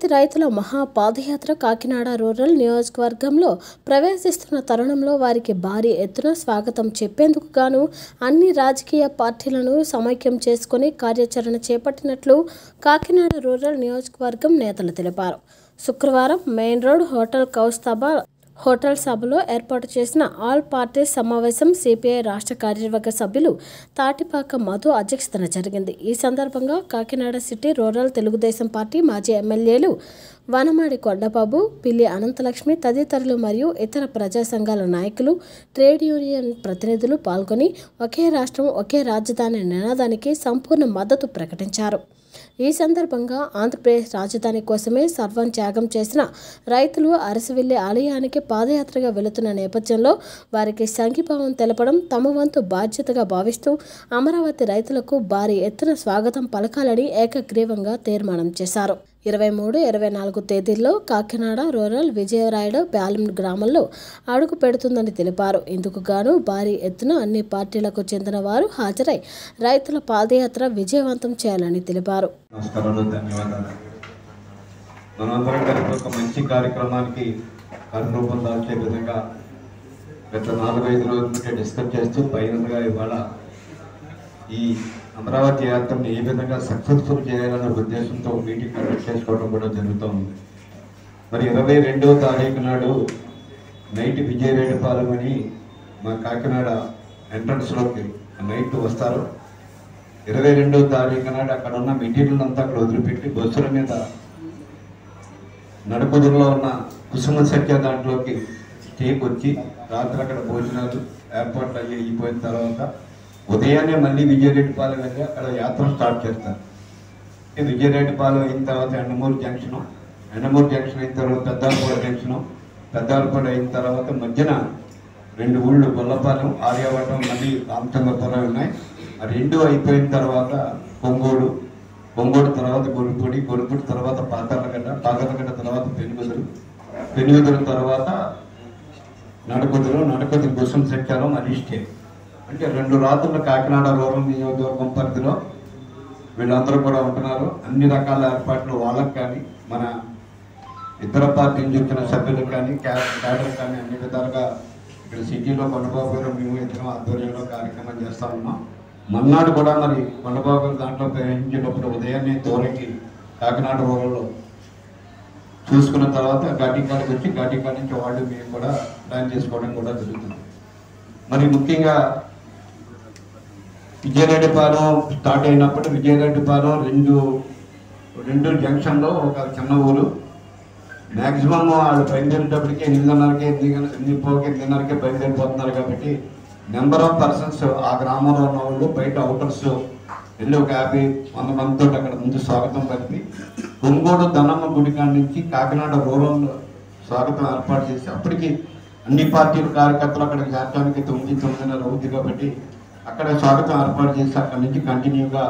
రైతుల మహా పాదయాత్ర కాకినాడ రూరల్ నియోజకవర్గంలో ప్రవేశిస్తున్న తరుణంలో వారికి భారీ ఎత్తున స్వాగతం చెప్పేందుకు గాను అన్ని రాజకీయ పార్టీలను సమైక్యం చేసుకుని కార్యాచరణ చేపట్టినట్లు కాకినాడ రూరల్ నియోజకవర్గం నేతలు తెలిపారు శుక్రవారం main road hotel Kaustubha hotel సభలో ఏర్పాటు చేసిన ఆల్ పార్టీస్ సమావేశం సిపిఐ రాష్ట్ర కార్యవర్గ సభ్యులు తాటిపాక మధు అధ్యక్షతన జరిగింది ఈ సందర్భంగా Kakinada city rural Telugu Desam party మాజీ ఎమ్మెల్యేలు వనమాడి కొండబాబు పిల్లి అనంతలక్ష్మి తదితరులు మరియు ఇతర ప్రజా సంఘాల నాయకులు ట్రేడ్ యూనియన్ ప్రతినిధులు పాల్గొని ఒకే రాష్ట్రం ఒకే రాజధాని నినాదానికి సంపూర్ణ మద్దతు ప్రకటించారు ఈ సందర్భంగా ఆంధ్రప్రదేశ్ రాజధాని కోసమే సర్వం త్యాగం చేసిన రైతులు అరసవిల్లి ఆలయానికి పాదయాత్రగా వెళుతున్న నేపథ్యంలో వారికి సంఘీభావం తెలపడం తమ వంతు బాధ్యతగా భావిస్తూ అమరావతి రైతులకు భారీ ఎత్తున స్వాగతం పలకాలని ఏకగ్రీవంగా తీర్మానం చేశారు ఇరవై మూడు ఇరవై నాలుగు తేదీల్లో కాకినాడ రూరల్ విజయరాయుడు పాలెం గ్రామంలో అడుగు పెడుతుందని తెలిపారు ఇందుకు గాను భారీ ఎత్తున అన్ని పార్టీలకు చెందిన వారు హాజరై రైతుల పాదయాత్ర విజయవంతం చేయాలని తెలిపారు నమస్కారాలు ధన్యవాదాలు మనందరం కలిపి ఒక మంచి కార్యక్రమానికి కనురూపం దాల్చే విధంగా గత నాలుగైదు రోజుల నుండి డిస్కస్ చేస్తూ పైనగా ఇవాళ ఈ అమరావతి యాత్రని ఏ విధంగా సక్సెస్ఫుల్ చేయాలనే ఉద్దేశంతో మీటింగ్ కండక్ట్ చేసుకోవడం కూడా జరుగుతూ ఉంది మరి ఇరవై రెండవ తారీఖు నాడు నైట్ విజయరేడుపాలెం అని మా కాకినాడ ఎంట్రన్స్లోకి నైట్ వస్తారు ఇరవై రెండవ తారీఖు నాడు అక్కడ ఉన్న మెటీరియల్ అంతా అక్కడ వదిలిపెట్టి బస్సుల మీద నడుపుదుల్లో ఉన్న కుసుమ సత్య దాంట్లోకి స్టేకి వచ్చి రాత్రి అక్కడ భోజనాలు ఏర్పాట్లు అయ్యి అయిపోయిన తర్వాత ఉదయాన్నే మళ్ళీ విజయరెడ్డిపాలెం వెళ్ళి అక్కడ యాత్ర స్టార్ట్ చేస్తారు ఈ విజయరెడ్డిపాలెం అయిన తర్వాత ఎండమూరు జంక్షన్ ఎండమూరు జంక్షన్ అయిన తర్వాత పెద్దాలపూడ జంక్షన్ పెద్దాలపూడ అయిన తర్వాత మధ్యన రెండు ఊళ్ళు గొల్లపాలెం ఆర్యవటం మళ్ళీ రామచంద్రపురం ఉన్నాయి ఆ రెండు అయిపోయిన తర్వాత కొంగోడు కొంగోడు తర్వాత గొలుపొడి గొలుపుడి తర్వాత పాతాలగడ్డ పాతాలగడ్డ తర్వాత పెనుగుదురు పెనుగుదురు తర్వాత నడకుదురు నడకుదురు గుసం సెక్టారు మరి స్టే అంటే రెండు రాత్రులు కాకినాడ రూరల్ నియోజకవర్గం పరిధిలో వీళ్ళందరూ కూడా ఉంటున్నారు అన్ని రకాల ఏర్పాట్లు వాళ్ళకి కానీ మన ఇతర పార్టీ నుంచి వచ్చిన సభ్యులకు కానీ క్యాడర్ కానీ అన్ని విధాలుగా ఇక్కడ సిటీలో కొండబాబు గారు మేము ఇద్దరం ఆధ్వర్యంలో కార్యక్రమం చేస్తా ఉన్నాం మన్నాడు కూడా మరి కొండబాబు గారు దాంట్లో ప్రవేశించేటప్పుడు ఉదయాన్నే తోరకి కాకినాడ రూరల్లో చూసుకున్న తర్వాత ఘాటీకాడికి వచ్చి ఘాటీకాడ నుంచి వాళ్ళు మేము కూడా ప్లాన్ చేసుకోవడం కూడా జరుగుతుంది మరి ముఖ్యంగా విజయరెడ్డిపాలెం స్టార్ట్ అయినప్పుడు విజయరెడ్డిపాలెం రెండు రెండు జంక్షన్లో ఒక చిన్న ఊరు మ్యాక్సిమం వాళ్ళు బయలుదేరేటప్పటికి ఎనిమిదిన్నరకి ఎనిమిది గంటల- ఎనిమిది పోకి ఎనిమిదిన్నరకే బయలుదేరిపోతున్నారు కాబట్టి నెంబర్ ఆఫ్ పర్సన్స్ ఆ గ్రామంలో ఉన్న వాళ్ళు బయట అవుటర్స్ వెళ్ళి ఒక యాభై వంద మందితో అక్కడ ముందు స్వాగతం పలిపి ఒంగోడు దనమ్మ గుడి కాడి నుంచి కాకినాడ రూరల్ స్వాగతం ఏర్పాటు చేసి అప్పటికి అన్ని పార్టీల కార్యకర్తలు అక్కడ చేరడానికి తొమ్మిది తొమ్మిదిన్నర అవుతుంది కాబట్టి అక్కడ స్వాగతం ఏర్పాటు చేసి అక్కడి నుంచి కంటిన్యూగా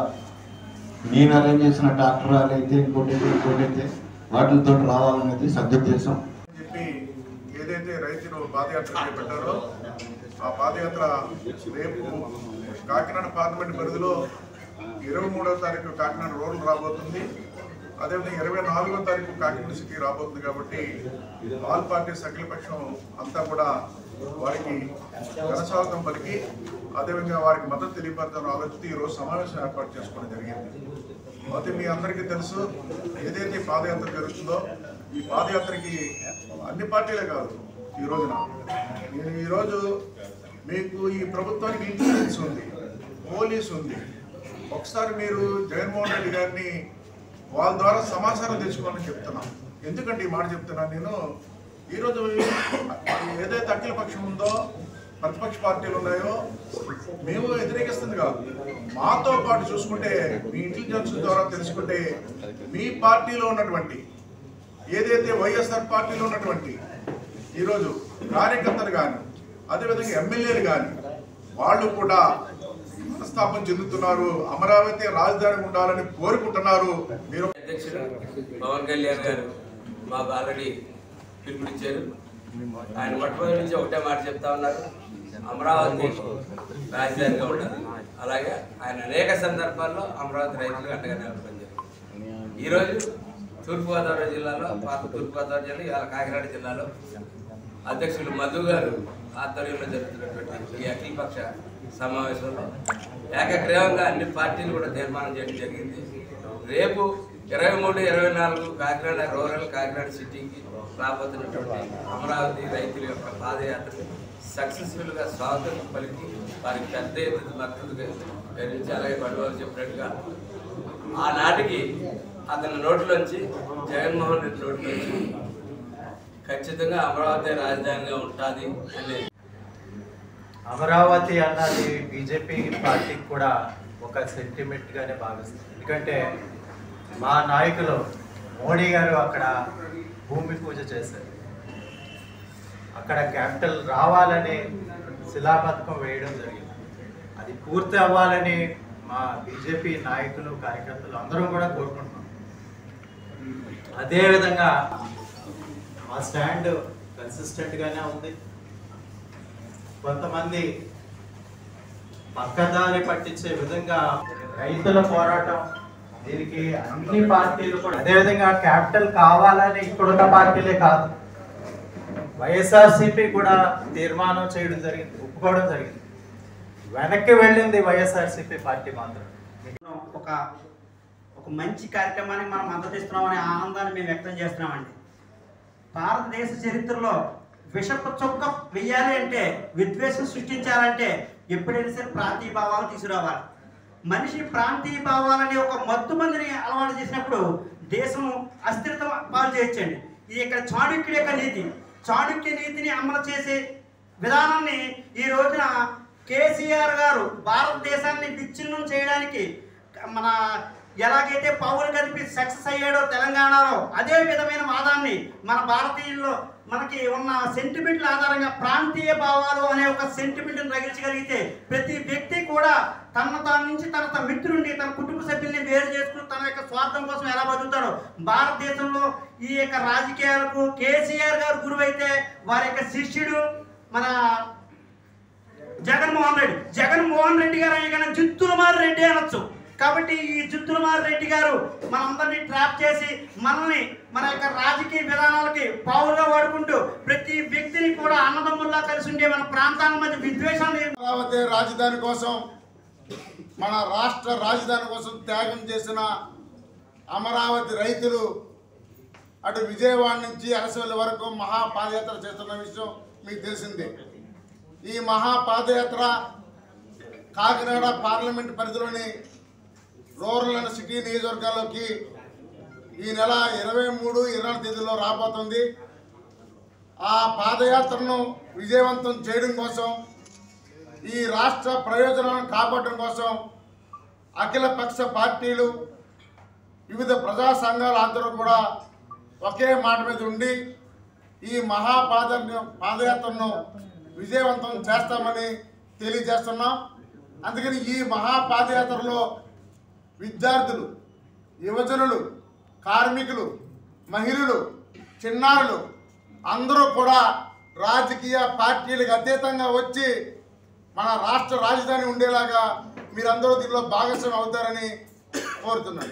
నేను అరేంజ్ చేసిన డాక్టర్ అయితే ఇంకోటి అయితే ఇంకోటి అయితే వాటితో రావాలనేది సదుద్దేశం చెప్పి ఏదైతే రైతులు పాదయాత్ర చేపట్టారో ఆ పాదయాత్ర రేపు కాకినాడ పార్లమెంట్ పరిధిలో ఇరవై మూడవ తారీఖు కాకినాడ రూరల్ రాబోతుంది అదేవిధంగా ఇరవై నాలుగో తారీఖు కాకినాడ సిటీ రాబోతుంది కాబట్టి ఆల్ పార్టీస్ అఖిలపక్షం అంతా కూడా వారికి ఘనస్వాగతం పలికి అదేవిధంగా వారికి మద్దతు తెలియపరచాలని ఆలోచిస్తూ ఈరోజు సమావేశం ఏర్పాటు చేసుకోవడం జరిగింది అయితే మీ అందరికీ తెలుసు ఏదైతే పాదయాత్ర జరుగుతుందో ఈ పాదయాత్రకి అన్ని పార్టీలే కాదు ఈ రోజున నేను ఈరోజు మీకు ఈ ప్రభుత్వానికి ఇంటెలిజెన్స్ ఉంది పోలీస్ ఉంది ఒకసారి మీరు జగన్మోహన్ రెడ్డి గారిని వాళ్ళ ద్వారా సమాచారం తెచ్చుకోవాలని చెప్తున్నాం ఎందుకంటే ఈ మాట చెప్తున్నాను నేను ఈరోజు ఏదైతే అఖిల పక్షం ఉందో ప్రతిపక్ష పార్టీలు ఉన్నాయో మేము వ్యతిరేకిస్తుంది కాదు మాతో పాటు చూసుకుంటే మీ ఇంటెలిజెన్స్ ద్వారా తెలుసుకుంటే మీ పార్టీలో ఉన్నటువంటి ఏదైతే వైఎస్ఆర్ పార్టీలో ఉన్నటువంటి ఈరోజు కార్యకర్తలు కానీ అదేవిధంగా ఎమ్మెల్యేలు కానీ వాళ్ళు కూడా మనస్తాపం చెందుతున్నారు అమరావతి రాజధాని ఉండాలని కోరుకుంటున్నారు మీరు అధ్యక్షుడు పవన్ కళ్యాణ్ గారు మాకు ఆల్రెడీ పిలుపునిచ్చారు ఆయన మొట్టమొదటి నుంచి ఒకటే మాట చెప్తా ఉన్నారు అమరావతి రాజధానిగా ఉండాలి అలాగే ఆయన అనేక సందర్భాల్లో అమరావతి రైతులకు అండగా నిలబడడం జరిగింది ఈరోజు తూర్పుగోదావరి జిల్లాలో పాత తూర్పుగోదావరి జిల్లా ఇవాళ కాకినాడ జిల్లాలో అధ్యక్షులు మధు గారు ఆధ్వర్యంలో జరుగుతున్నటువంటి ఈ అఖిలపక్ష సమావేశంలో ఏకగ్రీవంగా అన్ని పార్టీలు కూడా తీర్మానం చేయడం జరిగింది రేపు ఇరవై మూడు ఇరవై నాలుగు కాకినాడ రూరల్ కాకినాడ సిటీకి రాబోతున్నటువంటి అమరావతి రైతుల యొక్క పాదయాత్ర సక్సెస్ఫుల్ గా స్వాగతం పలికి వారికి పెద్ద ఎత్తున మద్దతు గరించి అలాగే పడివారు చెప్పినట్టుగా ఆనాటికి అతని నోట్లోంచి జగన్మోహన్ రెడ్డి నోట్లోంచి ఖచ్చితంగా అమరావతి రాజధానిగా ఉంటుంది అనేది అమరావతి అన్నది బీజేపీ పార్టీకి కూడా ఒక సెంటిమెంట్ గానే భావిస్తుంది ఎందుకంటే మా నాయకులు మోడీ గారు అక్కడ భూమి పూజ చేశారు అక్కడ క్యాపిటల్ రావాలని శిలాపథకం వేయడం జరిగింది అది పూర్తి అవ్వాలని మా బీజేపీ నాయకులు కార్యకర్తలు అందరూ కూడా కోరుకుంటున్నాం అదేవిధంగా మా స్టాండ్ కన్సిస్టెంట్ గానే ఉంది కొంతమంది పక్కదారి పట్టించే విధంగా రైతుల పోరాటం దీనికి అన్ని పార్టీలు కూడా అదేవిధంగా క్యాపిటల్ కావాలని ఇక్కడున్న పార్టీలే కాదు వైఎస్ఆర్సీపీ కూడా తీర్మానం చేయడం జరిగింది ఒప్పుకోవడం జరిగింది వెనక్కి వెళ్ళింది వైఎస్ఆర్సీపీ పార్టీ మాత్రం ఒక ఒక మంచి కార్యక్రమానికి మనం మద్దతు ఇస్తున్నామనే ఆనందాన్ని మేము వ్యక్తం చేస్తున్నామండి భారతదేశ చరిత్రలో విషపు చొక్క వెయ్యాలి అంటే విద్వేషం సృష్టించాలంటే ఎప్పుడైనా సరే ప్రాంతీయ భావాలు తీసుకురావాలి మనిషి ప్రాంతీయ భావాలని ఒక మత్తు మందిని అలవాటు చేసినప్పుడు దేశం అస్థిరత పాలు చేయొచ్చండి ఇది ఇక్కడ చాణక్యుడి యొక్క నీతి చాణక్య నీతిని అమలు చేసే విధానాన్ని ఈ రోజున కేసీఆర్ గారు భారతదేశాన్ని విచ్ఛిన్నం చేయడానికి మన ఎలాగైతే పౌరు కలిపి సక్సెస్ అయ్యాడో తెలంగాణలో అదే విధమైన వాదాన్ని మన భారతీయుల్లో మనకి ఉన్న సెంటిమెంట్ల ఆధారంగా ప్రాంతీయ భావాలు అనే ఒక సెంటిమెంట్ని రగిలించగలిగితే ప్రతి వ్యక్తి కూడా తన తాను నుంచి తన తన మిత్రుడిని తన కుటుంబ సభ్యుల్ని వేరు చేసుకుని తన యొక్క స్వార్థం కోసం ఎలా బతుకుతాడో భారతదేశంలో ఈ యొక్క రాజకీయాలకు కేసీఆర్ గారు గురువైతే వారి యొక్క శిష్యుడు మన జగన్మోహన్ రెడ్డి జగన్మోహన్ రెడ్డి గారు ఆయన జిత్తులమారి రెడ్డి అనొచ్చు కాబట్టి ఈ జిత్తులమారి రెడ్డి గారు మనందరినీ ట్రాప్ చేసి మనల్ని మన యొక్క రాజకీయ విధానాలకి పావులుగా వాడుకుంటూ ప్రతి వ్యక్తిని కూడా అన్నదమ్ముల్లా కలిసి ఉండే మన ప్రాంతాల మధ్య విద్వేషాన్ని అమరావతి రాజధాని కోసం మన రాష్ట్ర రాజధాని కోసం త్యాగం చేసిన అమరావతి రైతులు అటు విజయవాడ నుంచి అరసవల్లి వరకు మహా పాదయాత్ర చేస్తున్న విషయం మీకు తెలిసిందే ఈ మహా పాదయాత్ర కాకినాడ పార్లమెంట్ పరిధిలోని రూరల్ అండ్ సిటీ నియోజకవర్గాల్లోకి ఈ నెల ఇరవై మూడు ఇరవై తేదీలో రాబోతుంది ఆ పాదయాత్రను విజయవంతం చేయడం కోసం ఈ రాష్ట్ర ప్రయోజనాలను కాపాడడం కోసం అఖిల పక్ష పార్టీలు వివిధ ప్రజా సంఘాల అందరూ కూడా ఒకే మాట మీద ఉండి ఈ మహాపాద పాదయాత్రను విజయవంతం చేస్తామని తెలియజేస్తున్నాం అందుకని ఈ మహాపాదయాత్రలో విద్యార్థులు యువజనులు కార్మికులు మహిళలు చిన్నారులు అందరూ కూడా రాజకీయ పార్టీలకు అతీతంగా వచ్చి మన రాష్ట్ర రాజధాని ఉండేలాగా మీరందరూ దీనిలో భాగస్వామి అవుతారని కోరుతున్నాను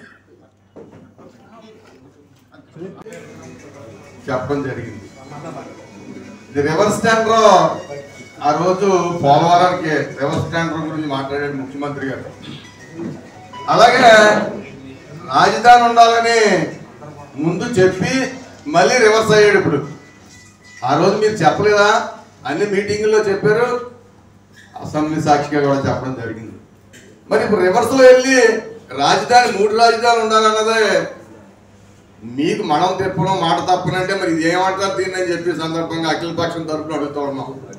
చెప్పడం జరిగింది ఇది రివర్స్ టెండర్ ఆ రోజు పోలవరానికి రివర్స్ టెండర్ గురించి మాట్లాడాడు ముఖ్యమంత్రి గారు అలాగే రాజధాని ఉండాలని ముందు చెప్పి మళ్ళీ రివర్స్ అయ్యాడు ఇప్పుడు ఆ రోజు మీరు చెప్పలేదా అన్ని మీటింగుల్లో చెప్పారు అసెంబ్లీ సాక్షిగా కూడా చెప్పడం జరిగింది మరి ఇప్పుడు రివర్స్లో వెళ్ళి రాజధాని మూడు రాజధానులు ఉండాలన్నదే మీకు మనం తిప్పడం మాట తప్పనంటే మరి ఇది ఏమంటారు దీన్ని అని చెప్పి సందర్భంగా అఖిల పక్షం తరపున అడుగుతూ ఉన్నాం